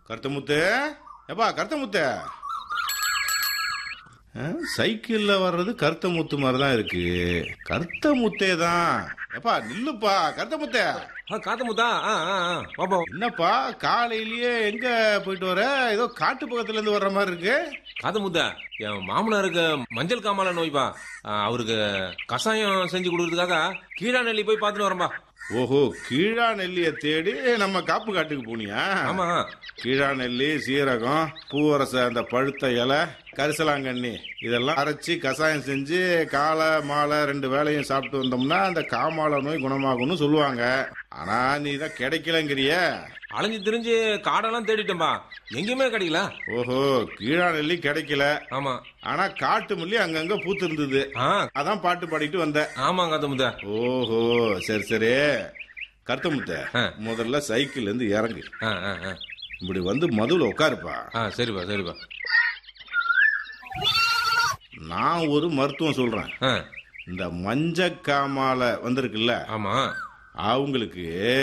கருத்தமுத்து எப்பா கருத்தமுத்து ஆ, சைக்கிள்ல வர்றது கருத்த முத்து மாதிரி தான் இருக்கு கருத்த முத்தே தான் எப்பா நில்லுப்பா கருத்த முத்தே ஆ காத்த முத்தா ஆ ஆ ஆ பாப்பா என்னப்பா காலையிலயே எங்க போயிட்டு வர ஏதோ காட்டு பக்கத்துல இருந்து வர்ற மாதிரி இருக்கு காத்த முத்தா என் மாமனாருக்கு மஞ்சள் காமால நோய்ப்பா ஆ, அவருக்கு கஷாயம் செஞ்சு கொடுக்கறதுக்காக கீழா நெல்லி போய் பார்த்துட்டு வரேன்பா ஓஹோ கீழா நெல்லிய தேடி நம்ம காப்பு காட்டுக்கு போனியா ஆமா கீழா நெல்லி சீரகம் பூவரச அந்த பழுத்த இலை கரிசலாங்கண்ணி இதெல்லாம் அரைச்சி கஷாயம் செஞ்சு காலை மாலை ரெண்டு வேளையும் சாப்பிட்டு வந்தோம்னா அந்த காமால நோய் குணமாகும்னு சொல்லுவாங்க ஆனா நீ தான் கிடைக்கலங்கிறிய அலைஞ்சு திரிஞ்சு காடெல்லாம் தேடிட்டேன்பா எங்கேயுமே கிடைக்கல ஓஹோ கீழா நெல்லி கிடைக்கல ஆமா ஆனா காட்டு மல்லி அங்கங்க பூத்து இருந்தது ஆ அதான் பாட்டு பாடிட்டு வந்த ஆமா காத்த முத்தா ஓஹோ சரி சரி கருத்தமுத்த ஆ. முதல்ல சைக்கிள் இருந்து இறங்கு ஆ ஆ ஆ இப்படி வந்து மதுல உட்காருப்பா ஆ சரிப்பா சரிப்பா நான் ஒரு மருத்துவம் சொல்றேன் ஆ இந்த மஞ்சக்காமால வந்திருக்குல்ல ஆமா அவங்களுக்கு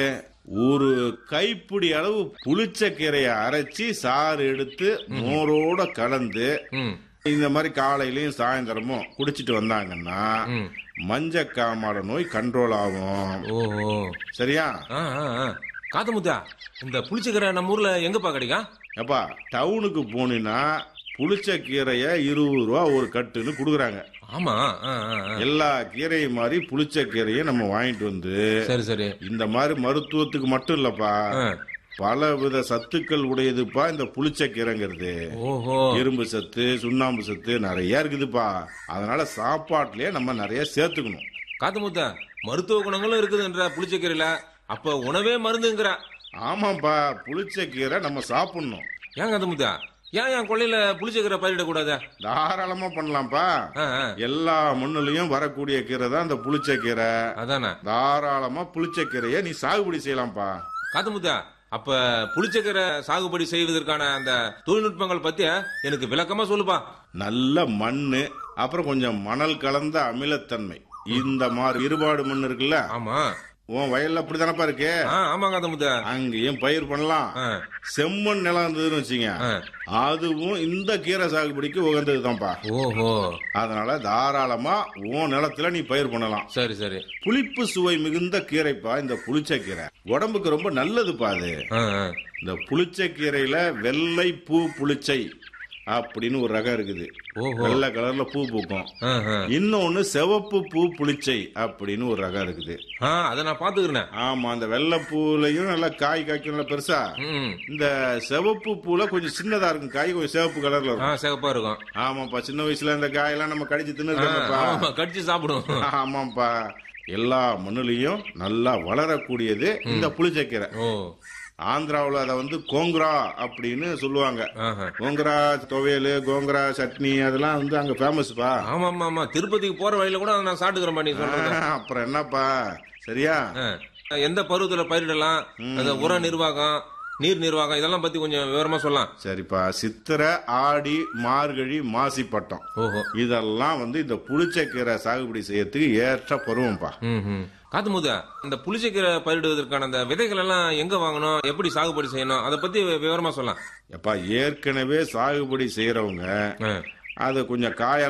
ஒரு கைப்பிடி அளவு புளிச்ச கீரையை அரைச்சி சாறு எடுத்து மோரோட கலந்து ம் இந்த மாதிரி காலையிலயும் சாயந்தரமும் குடிச்சிட்டு வந்தாங்கன்னா ம் மஞ்சக்காமால நோய் கண்ட்ரோல் ஆகும் ஓஹோ சரியா ஆ ஆ ஆ காத்த முத்தா இந்த புளிச்சக்கரை நம்ம ஊர்ல எங்கப்பா கிடைக்கும் அப்பா டவுனுக்கு போனீங்கன்னா புளிச்ச கீரைய இருபது ரூபா ஒரு கட்டுன்னு கொடுக்குறாங்க ஆமா ஆ ஆ ஆ. எல்லா கீரையும் மாதிரி புளிச்ச கீரையை நம்ம வாங்கிட்டு வந்து சரி சரி இந்த மாதிரி மருத்துவத்துக்கு மட்டும் இல்லப்பா ஆ. பல வித சத்துக்கள் உடையதுப்பா இந்த புளிச்ச கீரைங்கிறது ஓஹோ இரும்பு சத்து சுண்ணாம்பு சத்து நிறைய இருக்குதுப்பா அதனால சாப்பாட்டுலயே நம்ம நிறைய சேர்த்துக்கணும் காத்து முத்தா மருத்துவ குணங்களும் இருக்குதுன்ற புளிச்சக்கீரையில அப்ப உணவே மருந்துங்கிற ஆமாப்பா புளிச்ச கீரை நம்ம சாப்பிடணும் ஏன் காத்து முத்தா ஏன் என் கொள்ளையில புளிச்சக்கீரை பயிரிடக்கூடாது தாராளமா பண்ணலாம்ப்பா ஆ, ஆ. எல்லா மண்ணுலயும் வரக்கூடிய கீரை தான் இந்த புளிச்ச கீரை அதானே தாராளமா புளிச்ச கீரையை நீ சாகுபடி செய்யலாம்ப்பா காத்து முத்தா அப்ப புளிச்சக்கீரை சாகுபடி செய்வதற்கான அந்த தொழில்நுட்பங்கள் பத்தி எனக்கு விளக்கமா சொல்லுப்பா நல்ல மண்ணு அப்புறம் கொஞ்சம் மணல் கலந்த அமிலத்தன்மை இந்த மாதிரி இருபாடு மண் இருக்குல்ல ஆமா உன் வயல்ல அப்படிதானப்பா இருக்கு ஆ ஆமா காத்து முத்தா அங்கேயும் பயிர் பண்ணலாம் ஆ, செம்மண் நிலம் இருந்ததுன்னு வச்சுங்க ஆ. அதுவும் இந்த கீரை சாகுபடிக்கு உகந்ததுதான்ப்பா ஓஹோ அதனால தாராளமா உன் நிலத்துல நீ பயிர் பண்ணலாம் சரி சரி புளிப்பு சுவை மிகுந்த கீரைப்பா இந்த புளிச்ச கீரை உடம்புக்கு ரொம்ப நல்லதுப்பா அது ஆ, ஆ. இந்த புளிச்ச கீரையில வெள்ளை பூ புளிச்சை அப்படின்னு ஒரு ரகம் இருக்குது ஓஹோ வெள்ளை கலர்ல பூ பூக்கும் ஆ, ஆ. இன்னொன்னு சிவப்பு பூ புளிச்சை அப்படின்னு ஒரு ரகம் இருக்குது ஆ அதை நான் பாத்துக்கிறேன் ஆமா அந்த வெள்ளை பூலையும் நல்லா காய் காய்க்கும் நல்லா பெருசா ம் இந்த சிவப்பு பூல கொஞ்சம் சின்னதா இருக்கும் காய் கொஞ்சம் சிவப்பு கலர்ல ஆ இருக்கும் சிகப்பா இருக்கும் ஆமாப்பா சின்ன வயசுல இந்த காயெல்லாம் நம்ம கடிச்சு தின்னுருக்கோம்ப்பா ஆமா கடிச்சு சாப்பிடும் ஆமாப்பா எல்லா மண்ணுலயும் நல்லா வளரக்கூடியது இந்த புளிச்சக்கீரை ஓ ஆந்திராவுல அதை வந்து கோங்குரா அப்படின்னு சொல்லுவாங்க ஆஹா. கோங்குரா துவையல் கோங்குரா சட்னி அதெல்லாம் வந்து அங்க ஃபேமஸ்ப்பா ஆமா ஆமா ஆமா திருப்பதிக்கு போற வழியில கூட அதை நான் சாப்பிட்டுக்கிறேன் நீ சொல்றது அப்புறம் என்னப்பா சரியா ஆ. எந்த பருவத்துல பயிரிடலாம் அந்த உர நிர்வாகம் நீர் நிர்வாகம் இதெல்லாம் பத்தி கொஞ்சம் விவரமா சொல்லலாம் சரிப்பா சித்திரை ஆடி மார்கழி மாசி பட்டம் ஓஹோ இதெல்லாம் வந்து இந்த புளிச்சக்கீரை சாகுபடி செய்யறதுக்கு ஏற்ற பருவம்ப்பா ம் ம். காத்து முத இந்த புளிச்சக்கீரை பயிரிடுவதற்கான அந்த விதைகள் எல்லாம் எங்க வாங்கணும் எப்படி சாகுபடி செய்யணும் அதை பத்தி விவரமா சொல்லலாம் எப்பா ஏற்கனவே சாகுபடி செய்யறவங்க ஆ. அதை கொஞ்சம் காய